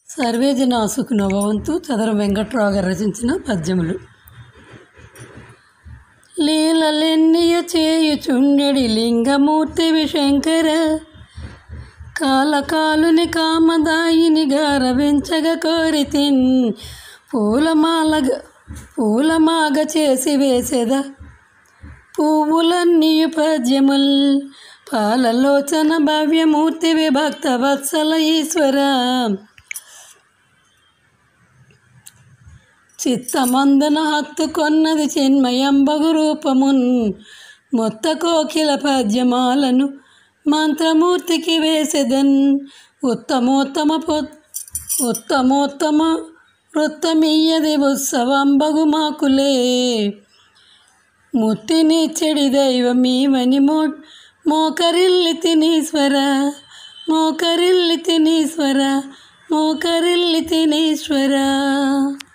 survey జన సుఖనోభవంతు చదరం వెంకట్రావు గారు రచించిన పద్యములు లీలలెన్నియ చేయుచుండెడి లింగమూర్తివి శంకర కాలకాలుని కామదాయిని గారవించగ కోరితిన్ పూలమాలగ పూలమాగ చేసి వేసేద పువ్వులన్నీయు పద్యముల్ పాలలోచన భవ్యమూర్తి విభక్త వత్సల ఈశ్వర చిత్తమందన హత్తుకొన్నది చిన్మయంబగు రూపమున్ మొత్త కోకిల పద్యమాలను మంత్రమూర్తికి వేసెదన్ ఉత్తమోత్తమ పొ ఉత్తమోత్తమ వృత్తమీయది ఉత్సవంబగు మాకులే ముత్తిని చెడి దైవమీవని మో మోకరిల్లి తినీశ్వర మోకరిల్లి తినీశ్వర మోకరిల్లి తినీశ్వర